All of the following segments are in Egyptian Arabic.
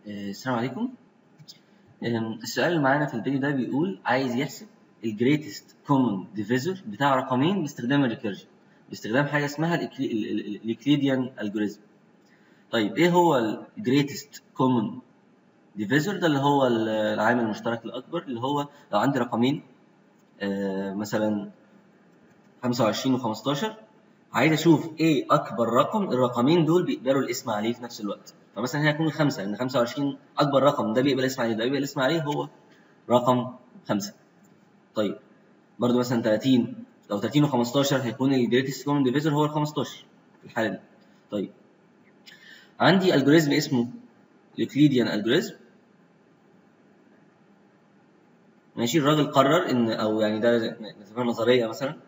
آه، السلام عليكم آم، السؤال اللي معانا في الفيديو ده بيقول عايز يحسب الجريتست كومن ديفيزور بتاع رقمين باستخدام الريكيرجن باستخدام حاجه اسمها الإكليديان الجوريزم طيب ايه هو الجريتست كومن ديفيزور ده اللي هو العامل المشترك الاكبر اللي هو لو عندي رقمين آه، مثلا 25 و15 عايز اشوف ايه اكبر رقم الرقمين دول بيقبلوا الاسم عليه في نفس الوقت فمثلا هنا هيكون خمسة لان 25 اكبر رقم ده بيقبل اسم عليه ده بيقبل اسم عليه هو رقم خمسة طيب برضو مثلا 30 لو 30 و15 هيكون الجريتست كومن ديفيزور هو ال 15 في الحالة دي طيب عندي الجوريزم اسمه اليوكليديان الجوريزم ماشي الراجل قرر ان او يعني ده نسميها نظريه مثلا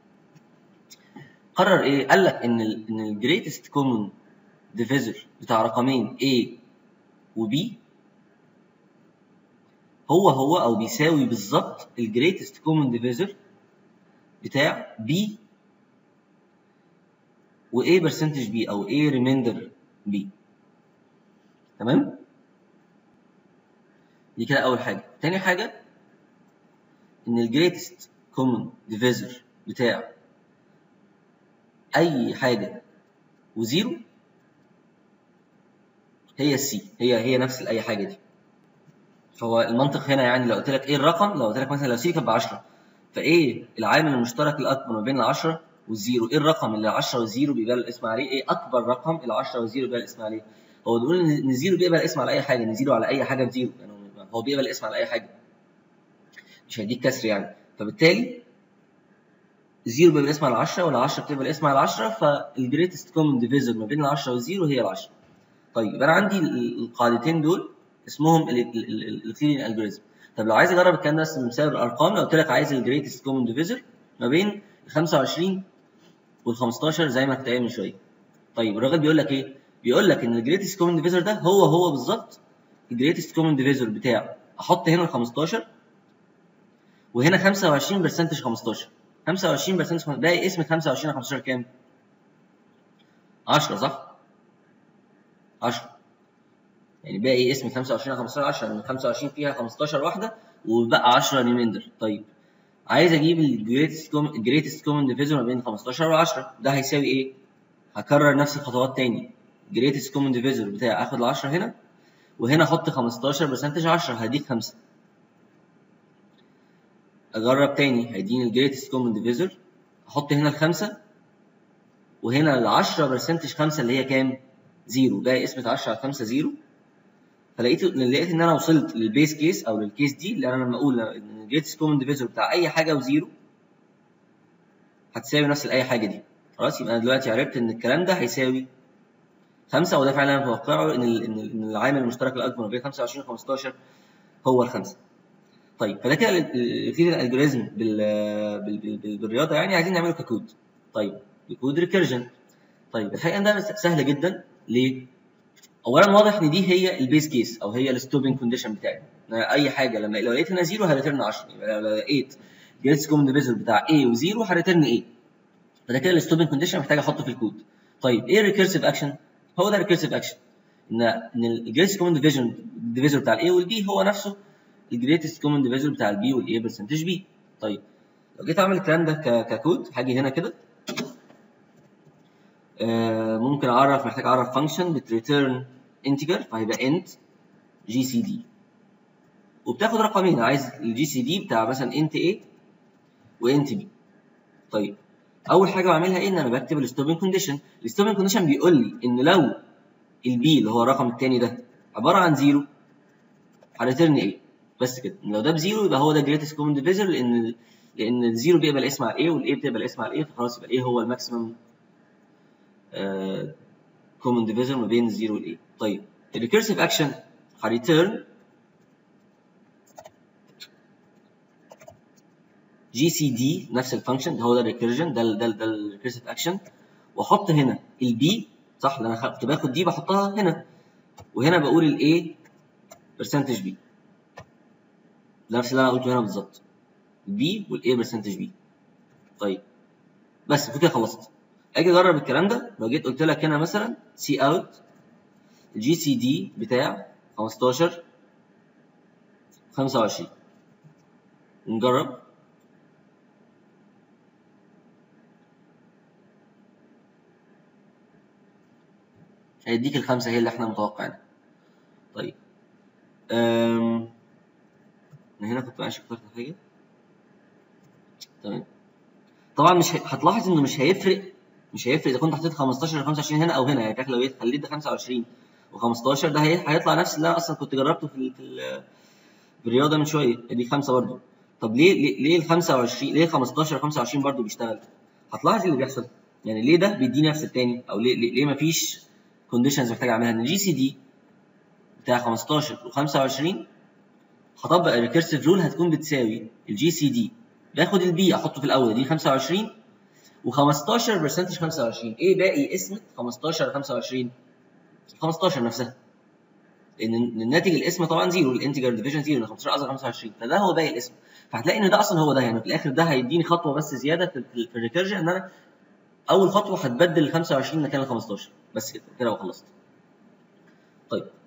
قرر ايه قال لك ان ال ان الجريتست كومن ديفيزور بتاع رقمين A و B هو هو او بيساوي بالظبط الجريتست كومن ديفيزور بتاع B و A برسنتج B او A ريميندر B تمام دي كده اول حاجه تاني حاجه ان الجريتست كومن ديفيزور بتاع اي حاجه وزيرو هي السي هي هي نفس اي حاجه دي فهو المنطق هنا يعني لو قلت لك ايه الرقم لو قلت لك مثلا لو سي كانت ب 10 فايه العامل المشترك الاكبر ما بين ال 10 والزيرو ايه الرقم اللي 10 والزيرو بيقبل الاسم عليه ايه اكبر رقم ال 10 والزيرو بيقبل الاسم عليه هو بيقول ان الزيرو بيقبل الاسم على اي حاجه ان زيرو على اي حاجه بزيرو يعني هو بيقبل الاسم على اي حاجه مش هيديك كسر يعني فبالتالي زيرو بيبقى اسم على 10 وال 10 بتبقى اسم على 10 فالجريتست كومن ديفيزور ما بين ال 10 والزيرو هي ال 10 طيب يبقى انا عندي القاعدتين دول اسمهم الكلين الجوريزم طب لو عايز اجرب الكلام ده بس بسبب الارقام لو قلت لك عايز الجريتست كومن ديفيزور ما بين ال 25 وال 15 زي ما كنت قايل من شويه طيب الراجل بيقول لك ايه بيقول لك ان الجريتست كومن ديفيزور ده هو هو بالظبط الجريتست كومن ديفيزور بتاع احط هنا ال 15 وهنا 25 برسنتج 15 25 برسنتج باقي اسم 25 على 15 كام؟ 10 صح؟ 10 يعني باقي اسم 25 على 15 10 لان 25 فيها 15 واحده وبقى 10 ريميندر طيب عايز اجيب الجريتست كومن الجريتست كومن ديفيزور ما بين 15 و 10 ده هيساوي ايه؟ هكرر نفس الخطوات تاني جريتست كومن ديفيزور بتاعي اخد ال 10 هنا وهنا احط 15 برسنتج 10 هديك 5 اجرب تاني هيديني الجريتست كومن ديفيزور احط هنا الخمسه وهنا ال 10 برسنتج 5 اللي هي كام؟ زيرو باقي اسم 10 على 5 زيرو فلقيت لقيت ان انا وصلت للبيس كيس او للكيس دي اللي انا لما اقول ان الجريتست كومن ديفيزور بتاع اي حاجه وزيرو هتساوي نفس لاي حاجه دي خلاص يبقى انا دلوقتي عرفت ان الكلام ده هيساوي 5 وده فعلا انا متوقعه ان ان العامل المشترك الاكبر ما بين 25 و 15 هو الخمسه طيب فده كده في الالجوريزم بال... بال... بال... بالرياضه يعني عايزين نعمله ككود طيب بكود ريكيرجن طيب الحقيقه ده سهل جدا ليه؟ اولا واضح ان دي هي البيس كيس او هي الستوبنج كونديشن بتاعي اي حاجه لما لو لقيت هنا زيرو هريترن 10 يبقى لو لقيت جريتس كومن ديفيزور بتاع A وزيرو هريترن A فده كده الستوبنج كونديشن محتاج احطه في الكود طيب ايه الريكيرسيف اكشن؟ هو ده الريكيرسيف اكشن ان ان الجريتس كومن ديفيجن ديفيزور بتاع الاي والبي هو نفسه الجريتست كومن ديفيزور بتاع البي والاي برسنتج بي طيب لو جيت اعمل الكلام ده ككود هاجي هنا كده آه ممكن اعرف محتاج اعرف فانكشن بتريتيرن انتجر فهيبقى انت جي سي دي وبتاخد رقمين عايز الجي سي دي بتاع مثلا انت ايه وانت بي طيب اول حاجه بعملها ايه ان انا بكتب الستوبنج كونديشن الستوبنج كونديشن بيقول لي ان لو البي اللي هو الرقم الثاني ده عباره عن زيرو هريتيرن ايه بس كده لو ده بزيرو يبقى هو ده جريتست كومن ديفيزور لان لان الزيرو بيقبل اسم على الايه والايه بتقبل اسم على الايه فخلاص يبقى الايه هو الماكسيمم كومن ديفيزور ما بين الزيرو والايه طيب الريكيرسيف اكشن هريتيرن جي سي دي نفس الفانكشن هو ده الريكيرجن ده ده ده الريكيرسيف اكشن واحط هنا البي صح لان انا كنت باخد دي بحطها هنا وهنا بقول الايه برسنتج بي نفس اللي انا قلته هنا بالظبط بي والاي برسنتج بي طيب بس كده خلصت اجي اجرب الكلام ده لو جيت قلت لك هنا مثلا سي اوت الجي سي دي بتاع 15 25 نجرب هيديك الخمسة هي اللي احنا متوقعينها طيب أم... أنا هنا كنت ماشي اخترت حاجة تمام طبعا مش ه... هتلاحظ انه مش هيفرق مش هيفرق اذا كنت حطيت 15 ولا 25 هنا او هنا يعني لو خليت ده 25 و15 ده هي... هيطلع نفس اللي انا اصلا كنت جربته في ال... في, ال... في الرياضه من شويه دي خمسه برضه طب ليه ليه, ليه ال 25 ليه 15 و 25 برضه بيشتغل هتلاحظ اللي بيحصل يعني ليه ده بيديني نفس التاني او ليه ليه, ليه مفيش كونديشنز محتاج اعملها ان الجي سي دي بتاع 15 و25 هطبق الريكيرسيف رول هتكون بتساوي الجي سي دي باخد البي احطه في الاول دي 25 و15 برسنتج 25 ايه باقي اسم 15 25 15 نفسها لان الناتج الاسم طبعا زيرو الانتجر ديفيجن زيرو 15 اصغر 25 فده هو باقي الاسم فهتلاقي ان ده اصلا هو ده يعني في الاخر ده هيديني خطوه بس زياده في, في الريكيرجن ان انا اول خطوه هتبدل ال 25 مكان ال 15 بس كده كده وخلصت طيب